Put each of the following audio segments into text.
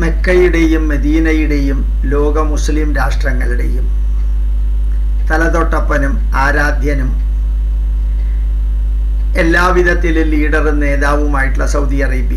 മെക്കയുടെയും മെദീനയുടെയും ലോക മുസ്ലിം രാഷ്ട്രങ്ങളുടെയും തലതൊട്ടപ്പനും ആരാധ്യനും എല്ലാവിധത്തിലും ലീഡറും നേതാവുമായിട്ടുള്ള സൗദി അറേബ്യ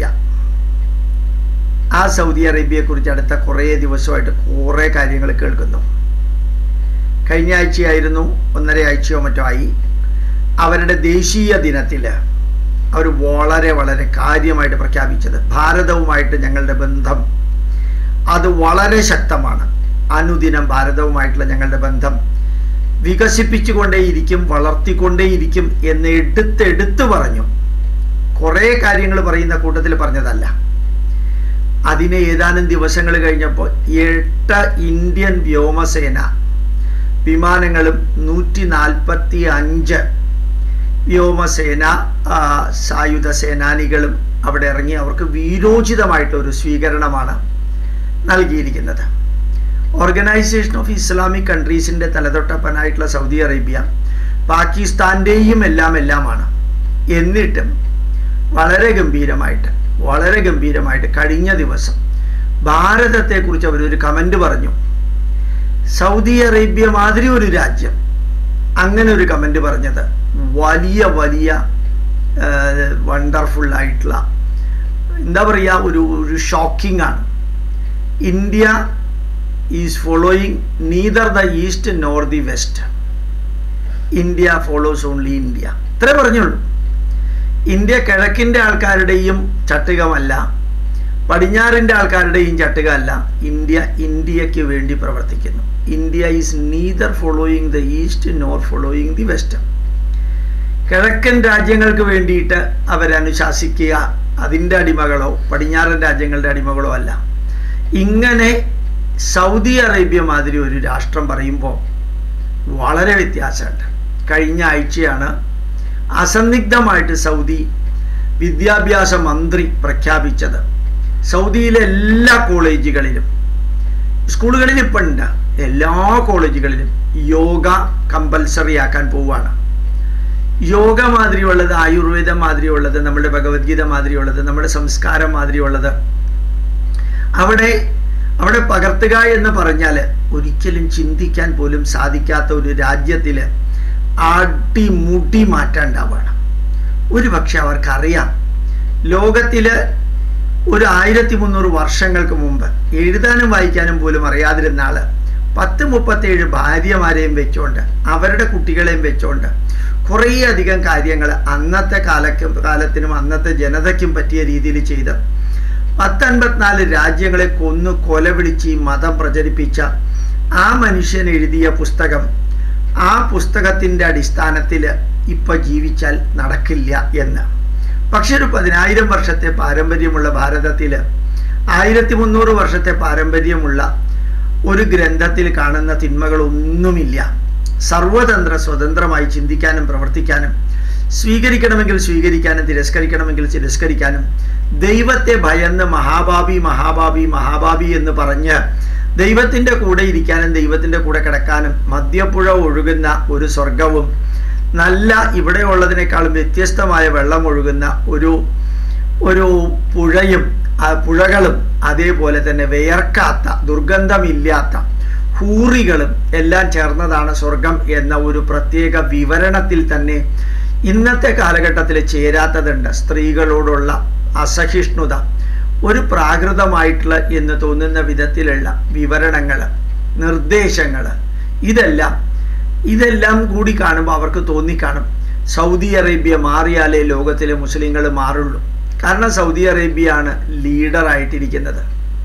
ആ സൗദി അറേബ്യയെക്കുറിച്ച് അടുത്ത കുറേ ദിവസമായിട്ട് കുറേ കാര്യങ്ങൾ കേൾക്കുന്നു കഴിഞ്ഞ ആഴ്ചയായിരുന്നു ഒന്നര ആഴ്ചയോ മറ്റോ ആയി അവരുടെ ദേശീയ ദിനത്തിൽ അവർ വളരെ വളരെ കാര്യമായിട്ട് പ്രഖ്യാപിച്ചത് ഭാരതവുമായിട്ട് ഞങ്ങളുടെ ബന്ധം അത് വളരെ ശക്തമാണ് അനുദിനം ഭാരതവുമായിട്ടുള്ള ഞങ്ങളുടെ ബന്ധം വികസിപ്പിച്ചുകൊണ്ടേയിരിക്കും വളർത്തിക്കൊണ്ടേയിരിക്കും എന്ന് എടുത്തെടുത്ത് പറഞ്ഞു കുറേ കാര്യങ്ങൾ പറയുന്ന കൂട്ടത്തിൽ പറഞ്ഞതല്ല അതിന് ഏതാനും ദിവസങ്ങൾ കഴിഞ്ഞപ്പോൾ എട്ട് ഇന്ത്യൻ വ്യോമസേന വിമാനങ്ങളും നൂറ്റി നാൽപ്പത്തി അഞ്ച് വ്യോമസേന സായുധ സേനാനികളും അവിടെ ഇറങ്ങി അവർക്ക് വീരോചിതമായിട്ടൊരു സ്വീകരണമാണ് നൽകിയിരിക്കുന്നത് ഓർഗനൈസേഷൻ ഓഫ് ഇസ്ലാമിക് കൺട്രീസിൻ്റെ തലതൊട്ടപ്പനായിട്ടുള്ള സൗദി അറേബ്യ പാകിസ്ഥാൻ്റെയും എല്ലാം എല്ലാമാണ് എന്നിട്ടും വളരെ ഗംഭീരമായിട്ട് വളരെ ഗംഭീരമായിട്ട് കഴിഞ്ഞ ദിവസം ഭാരതത്തെക്കുറിച്ച് അവരൊരു കമൻ്റ് പറഞ്ഞു സൗദി അറേബ്യ മാതിരി ഒരു രാജ്യം അങ്ങനെ ഒരു കമൻ്റ് പറഞ്ഞത് വലിയ വലിയ വണ്ടർഫുൾ ആയിട്ടുള്ള എന്താ പറയുക ഒരു ഒരു ഷോക്കിംഗ് ആണ് India is following neither the east nor the west India follows only India ഇത്രേ പറഞ്ഞുള്ളൂ ഇന്ത്യ കിഴക്കിൻ്റെ ആൾക്കാരുടെയും ചട്ടുകമല്ല പടിഞ്ഞാറിൻ്റെ ആൾക്കാരുടെയും ചട്ടുകമല്ല ഇന്ത്യ ഇന്ത്യക്ക് വേണ്ടി പ്രവർത്തിക്കുന്നു India is neither following the east nor following the west കിഴക്കൻ രാജ്യങ്ങൾക്ക് വേണ്ടിയിട്ട് അവരനുശാസിക്കുക അതിൻ്റെ അടിമകളോ പടിഞ്ഞാറൻ രാജ്യങ്ങളുടെ അടിമകളോ അല്ല ഇങ്ങനെ സൗദി അറേബ്യ മാതിരി ഒരു രാഷ്ട്രം പറയുമ്പോൾ വളരെ വ്യത്യാസമുണ്ട് കഴിഞ്ഞ ആഴ്ചയാണ് അസന്നിഗ്ധമായിട്ട് സൗദി വിദ്യാഭ്യാസ മന്ത്രി പ്രഖ്യാപിച്ചത് സൗദിയിലെ എല്ലാ കോളേജുകളിലും സ്കൂളുകളിൽ ഇപ്പം ഉണ്ട് എല്ലാ കോളേജുകളിലും യോഗ കമ്പൽസറി ആക്കാൻ പോവുകയാണ് യോഗ മാതിരിയുള്ളത് ആയുർവേദം മാതിരിയുള്ളത് നമ്മുടെ ഭഗവത്ഗീത മാതിരിയുള്ളത് നമ്മുടെ സംസ്കാരം മാതിരിയുള്ളത് അവിടെ അവിടെ പകർത്തുക എന്ന് പറഞ്ഞാൽ ഒരിക്കലും ചിന്തിക്കാൻ പോലും സാധിക്കാത്ത ഒരു രാജ്യത്തിൽ അടിമുടി മാറ്റാണ്ടാവുകയാണ് ഒരു പക്ഷെ അവർക്കറിയാം ലോകത്തിൽ ഒരു ആയിരത്തി മുന്നൂറ് വർഷങ്ങൾക്ക് മുമ്പ് എഴുതാനും വായിക്കാനും പോലും അറിയാതിരുന്ന ആള് പത്ത് മുപ്പത്തേഴ് ഭാര്യമാരെയും വെച്ചുകൊണ്ട് അവരുടെ കുട്ടികളെയും വെച്ചുകൊണ്ട് കുറേയധികം കാര്യങ്ങൾ അന്നത്തെ കാലക്കും കാലത്തിനും അന്നത്തെ ജനതയ്ക്കും പറ്റിയ രീതിയിൽ ചെയ്ത് പത്തൻപത്തിനാല് രാജ്യങ്ങളെ കൊന്നു കൊല വിളിച്ച് ഈ മതം പ്രചരിപ്പിച്ച ആ മനുഷ്യൻ എഴുതിയ പുസ്തകം ആ പുസ്തകത്തിൻ്റെ അടിസ്ഥാനത്തിൽ ഇപ്പം ജീവിച്ചാൽ നടക്കില്ല എന്ന് പക്ഷെ ഒരു പതിനായിരം വർഷത്തെ പാരമ്പര്യമുള്ള ഭാരതത്തിൽ ആയിരത്തി മുന്നൂറ് വർഷത്തെ പാരമ്പര്യമുള്ള ഒരു ഗ്രന്ഥത്തിൽ കാണുന്ന തിന്മകളൊന്നുമില്ല സർവതന്ത്ര സ്വതന്ത്രമായി ചിന്തിക്കാനും പ്രവർത്തിക്കാനും സ്വീകരിക്കണമെങ്കിൽ സ്വീകരിക്കാനും തിരസ്കരിക്കണമെങ്കിൽ തിരസ്കരിക്കാനും ദൈവത്തെ ഭയന്ന് മഹാഭാവി മഹാഭാവി മഹാഭാവി എന്ന് പറഞ്ഞ് ദൈവത്തിൻ്റെ കൂടെ ഇരിക്കാനും ദൈവത്തിൻ്റെ കൂടെ കിടക്കാനും മദ്യപ്പുഴ ഒഴുകുന്ന ഒരു സ്വർഗവും നല്ല ഇവിടെ ഉള്ളതിനേക്കാളും വ്യത്യസ്തമായ വെള്ളം ഒഴുകുന്ന ഒരു ഒരു പുഴയും പുഴകളും അതേപോലെ തന്നെ വിയർക്കാത്ത ദുർഗന്ധമില്ലാത്ത ഹൂറികളും എല്ലാം ചേർന്നതാണ് സ്വർഗം എന്ന ഒരു പ്രത്യേക വിവരണത്തിൽ തന്നെ ഇന്നത്തെ കാലഘട്ടത്തിൽ ചേരാത്തതുണ്ട് സ്ത്രീകളോടുള്ള അസഹിഷ്ണുത ഒരു പ്രാകൃതമായിട്ടുള്ള എന്ന് തോന്നുന്ന വിധത്തിലുള്ള വിവരണങ്ങൾ നിർദ്ദേശങ്ങൾ ഇതെല്ലാം ഇതെല്ലാം കൂടി കാണുമ്പോൾ അവർക്ക് തോന്നിക്കാണും സൗദി അറേബ്യ മാറിയാലേ ലോകത്തിലെ മുസ്ലിങ്ങൾ മാറുള്ളൂ കാരണം സൗദി അറേബ്യയാണ് ലീഡറായിട്ടിരിക്കുന്നത്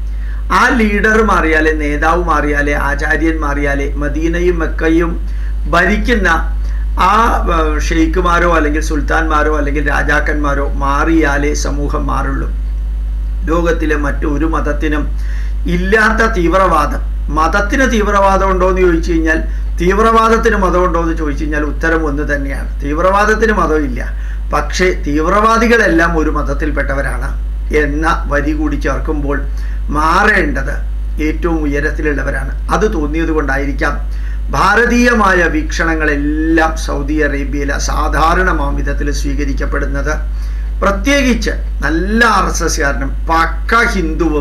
ആ ലീഡർ മാറിയാലേ നേതാവ് മാറിയാലേ ആചാര്യൻ മാറിയാലേ മദീനയും മെക്കയും ഭരിക്കുന്ന ആ ഷെയ്ഖുമാരോ അല്ലെങ്കിൽ സുൽത്താൻമാരോ അല്ലെങ്കിൽ രാജാക്കന്മാരോ മാറിയാലേ സമൂഹം മാറുള്ളൂ ലോകത്തിലെ മറ്റൊരു മതത്തിനും ഇല്ലാത്ത തീവ്രവാദം മതത്തിന് തീവ്രവാദം ഉണ്ടോ എന്ന് ചോദിച്ചു കഴിഞ്ഞാൽ തീവ്രവാദത്തിന് മതമുണ്ടോ എന്ന് ചോദിച്ചു കഴിഞ്ഞാൽ ഉത്തരം ഒന്ന് തന്നെയാണ് തീവ്രവാദത്തിന് മതമില്ല പക്ഷേ തീവ്രവാദികളെല്ലാം ഒരു മതത്തിൽപ്പെട്ടവരാണ് എന്ന വരി കൂടി ചേർക്കുമ്പോൾ മാറേണ്ടത് ഏറ്റവും ഉയരത്തിലുള്ളവരാണ് അത് തോന്നിയത് കൊണ്ടായിരിക്കാം ഭാരതീയമായ വീക്ഷണങ്ങളെല്ലാം സൗദി അറേബ്യയിലെ സാധാരണമാം വിധത്തിൽ സ്വീകരിക്കപ്പെടുന്നത് പ്രത്യേകിച്ച് നല്ല ആർ എസ് എസ്കാരനും പക്ക ഹിന്ദുവും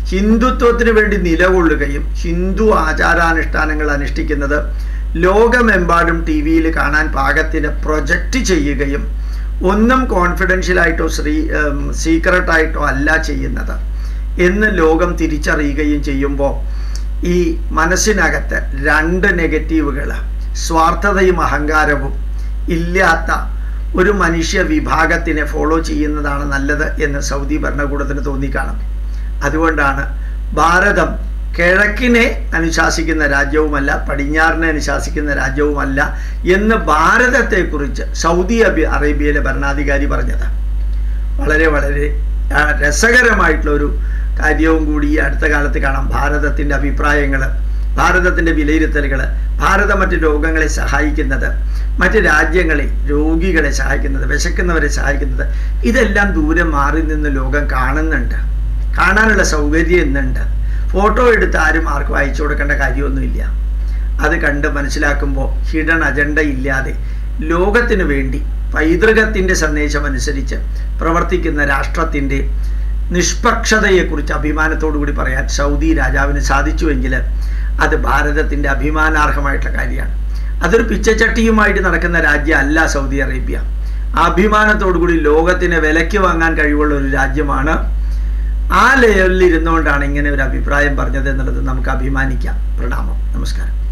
ഹിന്ദുത്വത്തിന് വേണ്ടി നിലകൊള്ളുകയും ഹിന്ദു ആചാരാനുഷ്ഠാനങ്ങൾ അനുഷ്ഠിക്കുന്നത് ലോകമെമ്പാടും ടി വിയിൽ കാണാൻ പാകത്തിന് പ്രൊജക്റ്റ് ചെയ്യുകയും ഒന്നും കോൺഫിഡൻഷ്യലായിട്ടോ ശ്രീ സീക്രട്ടായിട്ടോ അല്ല ചെയ്യുന്നത് എന്ന് ലോകം തിരിച്ചറിയുകയും ചെയ്യുമ്പോൾ ഈ മനസ്സിനകത്ത് രണ്ട് നെഗറ്റീവുകൾ സ്വാർത്ഥതയും അഹങ്കാരവും ഇല്ലാത്ത ഒരു മനുഷ്യ വിഭാഗത്തിനെ ഫോളോ ചെയ്യുന്നതാണ് നല്ലത് എന്ന് സൗദി ഭരണകൂടത്തിന് തോന്നിക്കാണും അതുകൊണ്ടാണ് ഭാരതം കിഴക്കിനെ അനുശാസിക്കുന്ന രാജ്യവുമല്ല പടിഞ്ഞാറിനെ അനുശാസിക്കുന്ന രാജ്യവുമല്ല എന്ന് ഭാരതത്തെക്കുറിച്ച് സൗദി അബി അറേബ്യയിലെ ഭരണാധികാരി പറഞ്ഞത് വളരെ വളരെ രസകരമായിട്ടുള്ള ഒരു കാര്യവും കൂടി ഈ അടുത്ത കാലത്ത് കാണാം ഭാരതത്തിൻ്റെ അഭിപ്രായങ്ങൾ ഭാരതത്തിൻ്റെ വിലയിരുത്തലുകൾ ഭാരതം മറ്റ് രോഗങ്ങളെ സഹായിക്കുന്നത് മറ്റ് രാജ്യങ്ങളെ രോഗികളെ സഹായിക്കുന്നത് വിശക്കുന്നവരെ സഹായിക്കുന്നത് ഇതെല്ലാം ദൂരെ മാറി നിന്ന് ലോകം കാണുന്നുണ്ട് കാണാനുള്ള സൗകര്യം ഇന്നുണ്ട് ഫോട്ടോ എടുത്ത് ആരും ആർക്കും അയച്ചു കൊടുക്കേണ്ട കാര്യമൊന്നുമില്ല അത് കണ്ട് മനസ്സിലാക്കുമ്പോൾ ഹിഡൻ അജണ്ട ഇല്ലാതെ ലോകത്തിന് വേണ്ടി പൈതൃകത്തിൻ്റെ സന്ദേശം അനുസരിച്ച് പ്രവർത്തിക്കുന്ന രാഷ്ട്രത്തിൻ്റെ നിഷ്പക്ഷതയെക്കുറിച്ച് അഭിമാനത്തോടു കൂടി പറയാൻ സൗദി രാജാവിന് സാധിച്ചുവെങ്കിൽ അത് ഭാരതത്തിൻ്റെ അഭിമാനാർഹമായിട്ടുള്ള കാര്യമാണ് അതൊരു പിച്ചച്ചട്ടിയുമായിട്ട് നടക്കുന്ന രാജ്യമല്ല സൗദി അറേബ്യ അഭിമാനത്തോടു കൂടി ലോകത്തിന് വിലയ്ക്ക് വാങ്ങാൻ കഴിവുള്ള ഒരു രാജ്യമാണ് ആ ലെവലിൽ ഇരുന്നുകൊണ്ടാണ് ഇങ്ങനെ ഒരു അഭിപ്രായം പറഞ്ഞത് എന്നുള്ളത് നമുക്ക് അഭിമാനിക്കാം പ്രണാമം നമസ്കാരം